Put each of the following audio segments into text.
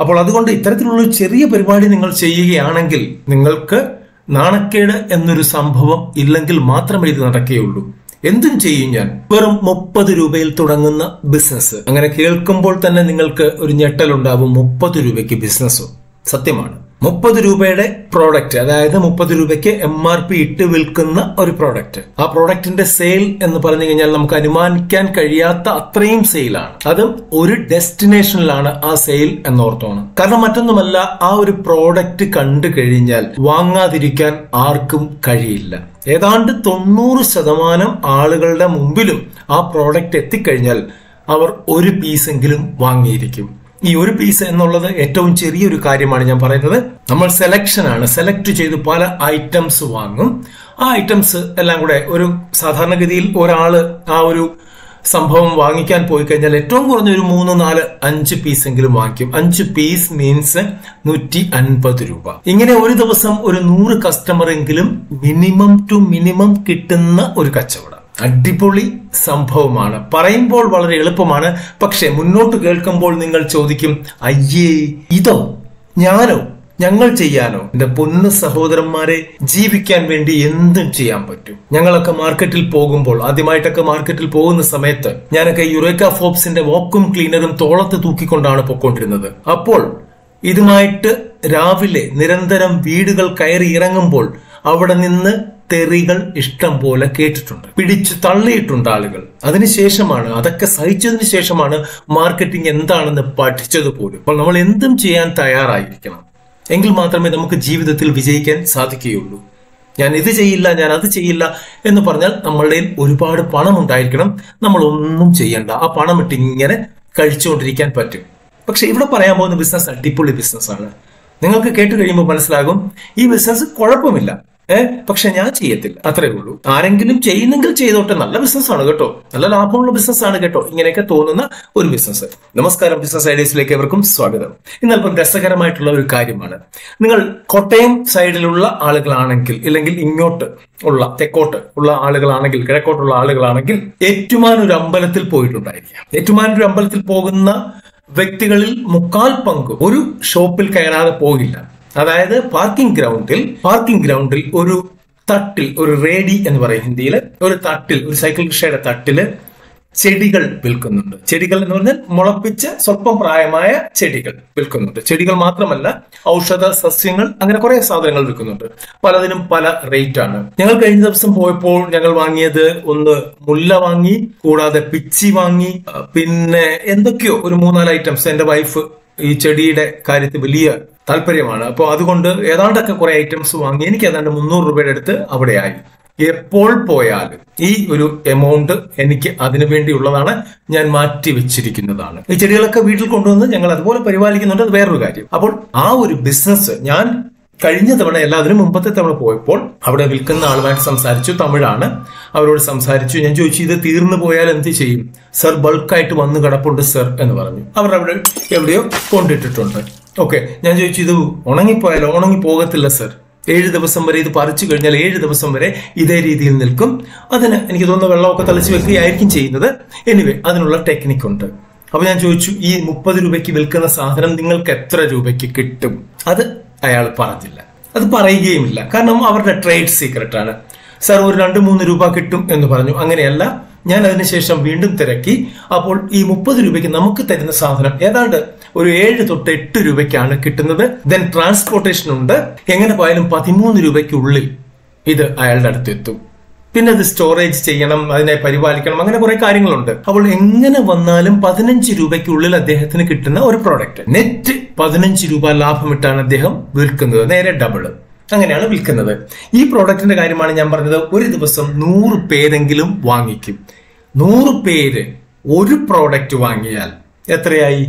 അപ്പോൾ അതുകൊണ്ട് ഇത്തരത്തിലുള്ള ഒരു ചെറിയ പരിപാടി നിങ്ങൾ ചെയ്യുകയാണെങ്കിൽ നിങ്ങൾക്ക് നാണക്കേട് എന്നൊരു സംഭവം ഇല്ലെങ്കിൽ മാത്രമേ ഇത് നടക്കുകയുള്ളൂ എന്തും ചെയ്യും ഞാൻ വെറും മുപ്പത് രൂപയിൽ തുടങ്ങുന്ന ബിസിനസ് അങ്ങനെ കേൾക്കുമ്പോൾ തന്നെ നിങ്ങൾക്ക് ഒരു ഞെട്ടലുണ്ടാവും മുപ്പത് രൂപയ്ക്ക് ബിസിനസ്സോ സത്യമാണ് മുപ്പത് രൂപയുടെ പ്രോഡക്റ്റ് അതായത് മുപ്പത് രൂപയ്ക്ക് എം ആർ പി ഇട്ട് വിൽക്കുന്ന ഒരു പ്രോഡക്റ്റ് ആ പ്രോഡക്റ്റിന്റെ സെയിൽ എന്ന് പറഞ്ഞു കഴിഞ്ഞാൽ നമുക്ക് അനുമാനിക്കാൻ കഴിയാത്ത അത്രയും സെയിലാണ് അതും ഒരു ഡെസ്റ്റിനേഷനിലാണ് ആ സെയിൽ എന്നോർത്തോണം കാരണം മറ്റൊന്നുമല്ല ആ ഒരു പ്രോഡക്റ്റ് കണ്ടു കഴിഞ്ഞാൽ വാങ്ങാതിരിക്കാൻ ആർക്കും കഴിയില്ല ഏതാണ്ട് തൊണ്ണൂറ് ശതമാനം ആളുകളുടെ മുമ്പിലും ആ പ്രോഡക്റ്റ് എത്തിക്കഴിഞ്ഞാൽ അവർ ഒരു പീസെങ്കിലും വാങ്ങിയിരിക്കും ഈ ഒരു പീസ് എന്നുള്ളത് ഏറ്റവും ചെറിയൊരു കാര്യമാണ് ഞാൻ പറയുന്നത് നമ്മൾ സെലക്ഷൻ ആണ് സെലക്ട് ചെയ്ത് പല ഐറ്റംസ് വാങ്ങും ആ ഐറ്റംസ് എല്ലാം കൂടെ ഒരു സാധാരണഗതിയിൽ ഒരാള് ആ ഒരു സംഭവം വാങ്ങിക്കാൻ പോയി കഴിഞ്ഞാൽ ഏറ്റവും കുറഞ്ഞ ഒരു മൂന്ന് നാല് അഞ്ച് പീസ് എങ്കിലും വാങ്ങിക്കും അഞ്ച് പീസ് മീൻസ് നൂറ്റി അൻപത് രൂപ ഇങ്ങനെ ഒരു ദിവസം ഒരു നൂറ് കസ്റ്റമർ എങ്കിലും മിനിമം ടു മിനിമം കിട്ടുന്ന ഒരു കച്ചവടം അടിപൊളി സംഭവമാണ് പറയുമ്പോൾ വളരെ എളുപ്പമാണ് പക്ഷെ മുന്നോട്ട് കേൾക്കുമ്പോൾ നിങ്ങൾ ചോദിക്കും അയ്യേ ഇതോ ഞാനോ ഞങ്ങൾ ചെയ്യാനോ എന്റെ പൊന്നു സഹോദരന്മാരെ ജീവിക്കാൻ വേണ്ടി എന്തും ചെയ്യാൻ പറ്റും ഞങ്ങളൊക്കെ മാർക്കറ്റിൽ പോകുമ്പോൾ ആദ്യമായിട്ടൊക്കെ മാർക്കറ്റിൽ പോകുന്ന സമയത്ത് ഞാനൊക്കെ യുറേക്ക ഫോബ്സിന്റെ വാക്യൂം ക്ലീനറും തോളത്ത് തൂക്കിക്കൊണ്ടാണ് പൊക്കോണ്ടിരുന്നത് അപ്പോൾ ഇതുമായിട്ട് രാവിലെ നിരന്തരം വീടുകൾ കയറി ഇറങ്ങുമ്പോൾ അവിടെ നിന്ന് തെറികൾ ഇഷ്ടം പോലെ കേട്ടിട്ടുണ്ട് പിടിച്ചു തള്ളിയിട്ടുണ്ട് ആളുകൾ അതിനുശേഷമാണ് അതൊക്കെ സഹിച്ചതിന് ശേഷമാണ് മാർക്കറ്റിംഗ് എന്താണെന്ന് പഠിച്ചത് പോലും അപ്പോൾ നമ്മൾ എന്തും ചെയ്യാൻ തയ്യാറായിരിക്കണം എങ്കിൽ മാത്രമേ നമുക്ക് ജീവിതത്തിൽ വിജയിക്കാൻ സാധിക്കുകയുള്ളൂ ഞാൻ ഇത് ചെയ്യില്ല ഞാൻ അത് ചെയ്യില്ല എന്ന് പറഞ്ഞാൽ നമ്മളുടെ ഒരുപാട് പണം ഉണ്ടായിരിക്കണം നമ്മൾ ഒന്നും ചെയ്യണ്ട ആ പണം ഇട്ട് ഇങ്ങനെ കഴിച്ചുകൊണ്ടിരിക്കാൻ പറ്റും പക്ഷെ ഇവിടെ പറയാൻ പോകുന്ന ബിസിനസ് അടിപൊളി ബിസിനസ്സാണ് നിങ്ങൾക്ക് കേട്ട് കഴിയുമ്പോൾ മനസ്സിലാകും ഈ ബിസിനസ് കുഴപ്പമില്ല ഏഹ് പക്ഷെ ഞാൻ ചെയ്യത്തില്ല അത്രേ ഉള്ളൂ ആരെങ്കിലും ചെയ്യുന്നെങ്കിൽ ചെയ്തോട്ടെ നല്ല ബിസിനസ്സാണ് കേട്ടോ നല്ല ലാഭമുള്ള ബിസിനസ്സാണ് കേട്ടോ ഇങ്ങനെയൊക്കെ തോന്നുന്ന ഒരു ബിസിനസ് നമസ്കാരം ബിസിനസ് ഐഡിയസിലേക്ക് എവർക്കും സ്വാഗതം ഇന്നൽപ്പം രസകരമായിട്ടുള്ള ഒരു കാര്യമാണ് നിങ്ങൾ കോട്ടയം സൈഡിലുള്ള ആളുകളാണെങ്കിൽ ഇല്ലെങ്കിൽ ഇങ്ങോട്ട് ഉള്ള തെക്കോട്ട് ഉള്ള ആളുകളാണെങ്കിൽ കിഴക്കോട്ടുള്ള ആളുകളാണെങ്കിൽ ഏറ്റുമാനൂർ അമ്പലത്തിൽ പോയിട്ടുണ്ടായിരിക്കാം ഏറ്റുമാനൂർ അമ്പലത്തിൽ പോകുന്ന വ്യക്തികളിൽ മുക്കാൽ പങ്ക് ഒരു ഷോപ്പിൽ കയറാതെ പോകില്ല അതായത് പാർക്കിംഗ് ഗ്രൗണ്ടിൽ പാർക്കിംഗ് ഗ്രൗണ്ടിൽ ഒരു തട്ടിൽ ഒരു റേഡി എന്ന് പറയും ഹിന്ദിയിൽ ഒരു തട്ടിൽ ഒരു സൈക്കിൾ റിക്ഷയുടെ തട്ടില് ചെടികൾ വിൽക്കുന്നുണ്ട് ചെടികൾ എന്ന് പറഞ്ഞാൽ മുളപ്പിച്ച സ്വല്പം പ്രായമായ ചെടികൾ വിൽക്കുന്നുണ്ട് ചെടികൾ മാത്രമല്ല ഔഷധ സസ്യങ്ങൾ അങ്ങനെ കുറെ സാധനങ്ങൾ വിൽക്കുന്നുണ്ട് പലതിനും പല റേറ്റ് ആണ് ഞങ്ങൾ കഴിഞ്ഞ ദിവസം പോയപ്പോൾ ഞങ്ങൾ വാങ്ങിയത് ഒന്ന് മുല്ല വാങ്ങി കൂടാതെ പിച്ചി വാങ്ങി പിന്നെ എന്തൊക്കെയോ ഒരു മൂന്നാല് ഐറ്റംസ് എന്റെ വൈഫ് ഈ ചെടിയുടെ കാര്യത്തിൽ വലിയ താല്പര്യമാണ് അപ്പോൾ അതുകൊണ്ട് ഏതാണ്ടൊക്കെ കുറെ ഐറ്റംസ് വാങ്ങി എനിക്ക് ഏതാണ്ട് മുന്നൂറ് രൂപയുടെ അടുത്ത് അവിടെയായി എപ്പോൾ പോയാലും ഈ ഒരു എമൗണ്ട് എനിക്ക് അതിനു വേണ്ടിയുള്ളതാണ് ഞാൻ മാറ്റി വെച്ചിരിക്കുന്നതാണ് ഈ ചെടികളൊക്കെ വീട്ടിൽ കൊണ്ടുവന്ന് ഞങ്ങൾ അതുപോലെ പരിപാലിക്കുന്നുണ്ട് അത് വേറൊരു കാര്യം അപ്പോൾ ആ ഒരു ബിസിനസ് ഞാൻ കഴിഞ്ഞ തവണ അല്ല അതിനു മുമ്പത്തെ തവണ പോയപ്പോൾ അവിടെ വിൽക്കുന്ന ആളുമായിട്ട് സംസാരിച്ചു തമിഴാണ് അവരോട് സംസാരിച്ചു ഞാൻ ചോദിച്ചു ഇത് തീർന്നു പോയാൽ എന്ത് ചെയ്യും സർ ബൾക്കായിട്ട് വന്ന് കിടപ്പുണ്ട് സർ എന്ന് പറഞ്ഞു അവർ അവിടെ എവിടെയോ കൊണ്ടിട്ടിട്ടുണ്ട് ഓക്കെ ഞാൻ ചോദിച്ചു ഇത് ഉണങ്ങിപ്പോയാലോ ഉണങ്ങി പോകത്തില്ല സർ ഏഴ് ദിവസം വരെ ഇത് പറിച്ചു കഴിഞ്ഞാൽ ഏഴ് ദിവസം വരെ ഇതേ രീതിയിൽ നിൽക്കും അതിന് എനിക്ക് തോന്നുന്നു വെള്ളമൊക്കെ തളിച്ച് വെക്കുകയായിരിക്കും ചെയ്യുന്നത് എനിവേ അതിനുള്ള ടെക്നിക് ഉണ്ട് അപ്പൊ ഞാൻ ചോദിച്ചു ഈ മുപ്പത് രൂപയ്ക്ക് വിൽക്കുന്ന സാധനം നിങ്ങൾക്ക് എത്ര രൂപയ്ക്ക് കിട്ടും അത് അയാൾ പറഞ്ഞില്ല അത് പറയുകയുമില്ല കാരണം അവരുടെ ട്രേഡ് സീക്രട്ട് ആണ് സാർ ഒരു രണ്ട് മൂന്ന് രൂപ കിട്ടും എന്ന് പറഞ്ഞു അങ്ങനെയല്ല ഞാൻ അതിനുശേഷം വീണ്ടും തിരക്കി അപ്പോൾ ഈ മുപ്പത് രൂപയ്ക്ക് നമുക്ക് തരുന്ന സാധനം ഏതാണ്ട് ഒരു ഏഴ് തൊട്ട് എട്ട് രൂപയ്ക്കാണ് കിട്ടുന്നത് ദെൻ ട്രാൻസ്പോർട്ടേഷൻ ഉണ്ട് എങ്ങനെ പോയാലും പതിമൂന്ന് രൂപയ്ക്കുള്ളിൽ ഇത് അയാളുടെ അടുത്ത് എത്തും പിന്നെ അത് സ്റ്റോറേജ് ചെയ്യണം അതിനെ പരിപാലിക്കണം അങ്ങനെ കുറെ കാര്യങ്ങളുണ്ട് അപ്പോൾ എങ്ങനെ വന്നാലും പതിനഞ്ച് രൂപയ്ക്കുള്ളിൽ അദ്ദേഹത്തിന് കിട്ടുന്ന ഒരു പ്രോഡക്റ്റ് നെറ്റ് പതിനഞ്ച് രൂപ ലാഭമിട്ടാണ് അദ്ദേഹം വിൽക്കുന്നത് നേരെ ഡബിള് അങ്ങനെയാണ് വിൽക്കുന്നത് ഈ പ്രോഡക്റ്റിന്റെ കാര്യമാണ് ഞാൻ പറഞ്ഞത് ഒരു ദിവസം നൂറ് പേരെങ്കിലും വാങ്ങിക്കും നൂറ് പേര് ഒരു പ്രോഡക്റ്റ് വാങ്ങിയാൽ എത്രയായി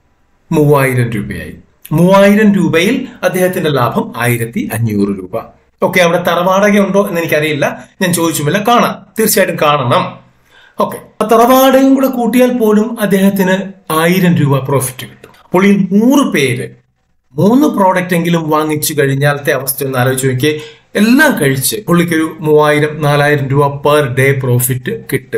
മൂവായിരം രൂപയായി മൂവായിരം രൂപയിൽ അദ്ദേഹത്തിന്റെ ലാഭം ആയിരത്തി അഞ്ഞൂറ് രൂപ ഓക്കെ അവിടെ തറവാടക ഉണ്ടോ എന്ന് എനിക്കറിയില്ല ഞാൻ ചോദിച്ചുമില്ല കാണാം തീർച്ചയായിട്ടും കാണണം ഓക്കെ ആ തറവാടകയും കൂടെ കൂട്ടിയാൽ പോലും അദ്ദേഹത്തിന് ആയിരം രൂപ പ്രോഫിറ്റ് കിട്ടും അപ്പോൾ ഈ നൂറ് പേര് മൂന്ന് പ്രോഡക്റ്റ് എങ്കിലും വാങ്ങിച്ചു കഴിഞ്ഞാലത്തെ അവസ്ഥ ഒന്ന് ആലോചിച്ച് നോക്കിയേ എല്ലാം കഴിച്ച് പുള്ളിക്കൊരു മൂവായിരം നാലായിരം രൂപ പെർ ഡേ പ്രോഫിറ്റ് കിട്ടും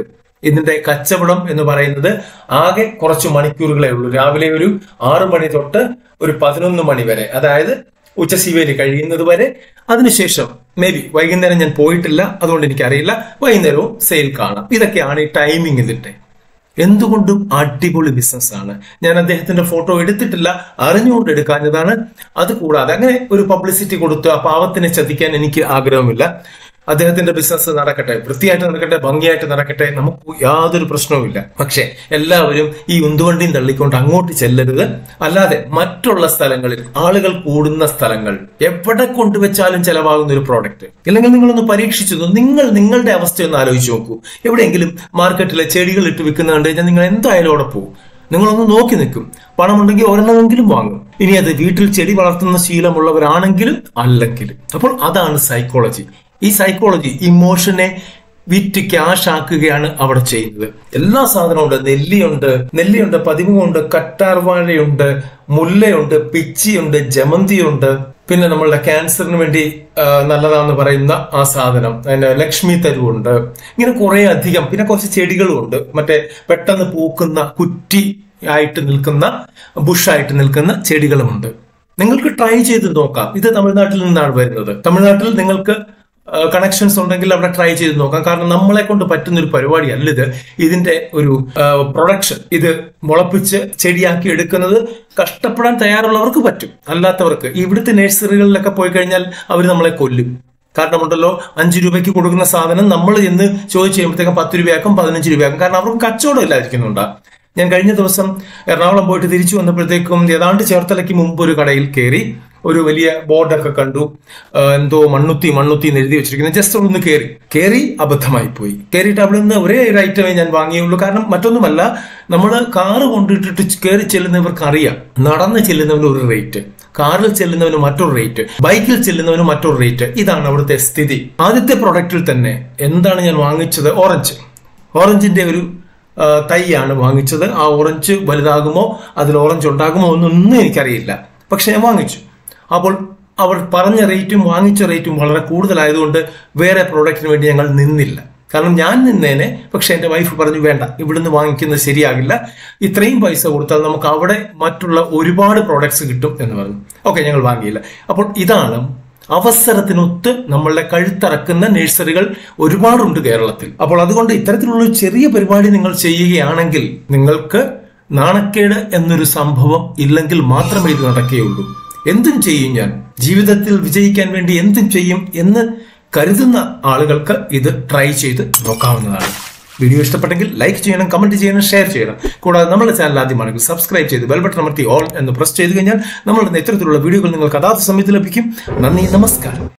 ഇതിന്റെ കച്ചവടം എന്ന് പറയുന്നത് ആകെ കുറച്ച് മണിക്കൂറുകളേ ഉള്ളൂ രാവിലെ ഒരു ആറു മണി തൊട്ട് ഒരു പതിനൊന്ന് മണി വരെ അതായത് ഉച്ചശിവേലി കഴിയുന്നത് വരെ അതിനുശേഷം മേ ബി വൈകുന്നേരം ഞാൻ പോയിട്ടില്ല അതുകൊണ്ട് എനിക്കറിയില്ല വൈകുന്നേരവും സെയിൽ കാണാം ഇതൊക്കെയാണ് ഈ ടൈമിംഗ് ഇതിന്റെ എന്തുകൊണ്ടും അടിപൊളി ബിസിനസ് ആണ് ഞാൻ അദ്ദേഹത്തിന്റെ ഫോട്ടോ എടുത്തിട്ടില്ല അറിഞ്ഞുകൊണ്ട് എടുക്കാഞ്ഞതാണ് അത് കൂടാതെ അങ്ങനെ ഒരു പബ്ലിസിറ്റി കൊടുത്ത് ആ പാവത്തിനെ ചതിക്കാൻ എനിക്ക് ആഗ്രഹമില്ല അദ്ദേഹത്തിന്റെ ബിസിനസ് നടക്കട്ടെ വൃത്തിയായിട്ട് നടക്കട്ടെ ഭംഗിയായിട്ട് നടക്കട്ടെ നമുക്ക് യാതൊരു പ്രശ്നവുമില്ല പക്ഷെ എല്ലാവരും ഈ ഉന്തുവണ്ടിയും തള്ളിക്കൊണ്ട് അങ്ങോട്ട് ചെല്ലരുത് അല്ലാതെ മറ്റുള്ള സ്ഥലങ്ങളിൽ ആളുകൾ കൂടുന്ന സ്ഥലങ്ങൾ എവിടെ കൊണ്ടുവച്ചാലും ചെലവാകുന്ന ഒരു പ്രോഡക്റ്റ് ഇല്ലെങ്കിൽ നിങ്ങളൊന്ന് പരീക്ഷിച്ചു നോക്കൂ. നിങ്ങൾ നിങ്ങളുടെ അവസ്ഥയൊന്ന് ആലോചിച്ച് നോക്കൂ എവിടെയെങ്കിലും മാർക്കറ്റിലെ ചെടികൾ ഇട്ട് വിൽക്കുന്ന കണ്ടു കഴിഞ്ഞാൽ നിങ്ങൾ എന്തായാലും അവിടെ പോകും നിങ്ങളൊന്ന് നോക്കി നിൽക്കും പണമുണ്ടെങ്കിൽ ഒരെണ്ണമെങ്കിലും വാങ്ങും ഇനി അത് വീട്ടിൽ ചെടി വളർത്തുന്ന ശീലമുള്ളവരാണെങ്കിലും അല്ലെങ്കിലും അപ്പോൾ അതാണ് സൈക്കോളജി ഈ സൈക്കോളജി ഇമോഷനെ വിറ്റ് ക്യാഷ് ആക്കുകയാണ് അവിടെ ചെയ്യുന്നത് എല്ലാ സാധനവും ഉണ്ട് നെല്ലിയുണ്ട് നെല്ലിയുണ്ട് പതിമുണ്ട് കറ്റാർവാഴയുണ്ട് മുല്ലയുണ്ട് പിച്ചിയുണ്ട് ജമന്തിയുണ്ട് പിന്നെ നമ്മളുടെ ക്യാൻസറിന് വേണ്ടി ആ, നല്ലതാന്ന് പറയുന്ന ആ സാധനം അതിന്റെ ലക്ഷ്മി തരുവുണ്ട് ഇങ്ങനെ കുറെ അധികം പിന്നെ കുറച്ച് ചെടികളും ഉണ്ട് മറ്റേ പെട്ടെന്ന് പൂക്കുന്ന കുറ്റി ആയിട്ട് നിൽക്കുന്ന ബുഷായിട്ട് നിൽക്കുന്ന ചെടികളുമുണ്ട് നിങ്ങൾക്ക് ട്രൈ ചെയ്ത് നോക്കാം ഇത് തമിഴ്നാട്ടിൽ നിന്നാണ് വരുന്നത് തമിഴ്നാട്ടിൽ നിങ്ങൾക്ക് കണക്ഷൻസ് ഉണ്ടെങ്കിൽ അവിടെ ട്രൈ ചെയ്ത് നോക്കാം കാരണം നമ്മളെ കൊണ്ട് പറ്റുന്ന ഒരു പരിപാടിയല്ല ഇത് ഇതിന്റെ ഒരു പ്രൊഡക്ഷൻ ഇത് മുളപ്പിച്ച് ചെടിയാക്കി എടുക്കുന്നത് കഷ്ടപ്പെടാൻ തയ്യാറുള്ളവർക്ക് പറ്റും അല്ലാത്തവർക്ക് ഇവിടുത്തെ നഴ്സറികളിലൊക്കെ പോയി കഴിഞ്ഞാൽ അവർ നമ്മളെ കൊല്ലും കാരണമുണ്ടല്ലോ അഞ്ച് രൂപയ്ക്ക് കൊടുക്കുന്ന സാധനം നമ്മൾ എന്ന് ചോദിച്ചു കഴിയുമ്പോഴത്തേക്കും പത്ത് രൂപയാക്കും പതിനഞ്ച് രൂപയാക്കും കാരണം അവർക്ക് കച്ചവടം ഇല്ലാതിരിക്കുന്നുണ്ടാ ഞാൻ കഴിഞ്ഞ ദിവസം എറണാകുളം പോയിട്ട് തിരിച്ചു വന്നപ്പോഴത്തേക്കും ഏതാണ്ട് ചേർത്തലയ്ക്ക് മുമ്പ് ഒരു കടയിൽ കയറി ഒരു വലിയ ബോർഡൊക്കെ കണ്ടു ആ, എന്തോ മണ്ണുത്തി മണ്ണുത്തി എന്ന് എഴുതി വെച്ചിരിക്കുന്നത് ജസ്റ്റ് ഒന്ന് കയറി കയറി അബദ്ധമായി പോയി കയറിയിട്ട് അവിടെ നിന്ന് ഒരേ ഒരു ഐറ്റമേ ഞാൻ വാങ്ങിയുള്ളൂ കാരണം മറ്റൊന്നുമല്ല നമ്മൾ കാറ് കൊണ്ടിട്ടിട്ട് കയറി ചെല്ലുന്നവർക്ക് അറിയാം നടന്ന് ചെല്ലുന്നവന് ഒരു റേറ്റ് കാറിൽ ചെല്ലുന്നവന് മറ്റൊരു റേറ്റ് ബൈക്കിൽ ചെല്ലുന്നവന് മറ്റൊരു റേറ്റ് ഇതാണ് അവിടുത്തെ സ്ഥിതി ആദ്യത്തെ പ്രൊഡക്റ്റിൽ തന്നെ എന്താണ് ഞാൻ വാങ്ങിച്ചത് ഓറഞ്ച് ഓറഞ്ചിന്റെ ഒരു ആ, തൈയാണ് വാങ്ങിച്ചത് ആ ഓറഞ്ച് വലുതാകുമോ അതിൽ ഓറഞ്ച് ഉണ്ടാകുമോ എന്നൊന്നും എനിക്കറിയില്ല പക്ഷെ ഞാൻ വാങ്ങിച്ചു അപ്പോൾ അവർ പറഞ്ഞ റേറ്റും വാങ്ങിച്ച റേറ്റും വളരെ കൂടുതലായതുകൊണ്ട് വേറെ പ്രോഡക്റ്റിന് വേണ്ടി ഞങ്ങൾ നിന്നില്ല കാരണം ഞാൻ നിന്നേനെ പക്ഷെ എന്റെ വൈഫ് പറഞ്ഞു വേണ്ട ഇവിടുന്ന് വാങ്ങിക്കുന്നത് ശരിയാകില്ല ഇത്രയും പൈസ കൊടുത്താൽ നമുക്ക് അവിടെ മറ്റുള്ള ഒരുപാട് പ്രോഡക്ട്സ് കിട്ടും എന്ന് പറഞ്ഞു ഓക്കെ ഞങ്ങൾ വാങ്ങിയില്ല അപ്പോൾ ഇതാണ് അവസരത്തിനൊത്ത് നമ്മളുടെ കഴുത്തറക്കുന്ന നഴ്സറികൾ ഒരുപാടുണ്ട് കേരളത്തിൽ അപ്പോൾ അതുകൊണ്ട് ഇത്തരത്തിലുള്ള ഒരു ചെറിയ പരിപാടി നിങ്ങൾ ചെയ്യുകയാണെങ്കിൽ നിങ്ങൾക്ക് നാണക്കേട് എന്നൊരു സംഭവം ഇല്ലെങ്കിൽ മാത്രമേ ഇത് നടക്കുകയുള്ളൂ എന്തും ചെയ്യും ഞാൻ ജീവിതത്തിൽ വിജയിക്കാൻ വേണ്ടി എന്തും ചെയ്യും എന്ന് കരുതുന്ന ആളുകൾക്ക് ഇത് ട്രൈ ചെയ്ത് നോക്കാവുന്നതാണ് വീഡിയോ ഇഷ്ടപ്പെട്ടെങ്കിൽ ലൈക്ക് ചെയ്യണം കമന്റ് ചെയ്യണം ഷെയർ ചെയ്യണം കൂടാതെ നമ്മുടെ ചാനൽ ആദ്യമാണെങ്കിൽ സബ്സ്ക്രൈബ് ചെയ്ത് ബെൽ ബട്ടൺ അമർത്തി ഓൾ എന്ന് പ്രസ് ചെയ്ത് കഴിഞ്ഞാൽ നമ്മളുടെ ഇത്തരത്തിലുള്ള വീഡിയോകൾ നിങ്ങൾക്ക് അതാത് സമയത്ത് ലഭിക്കും നന്ദി നമസ്കാരം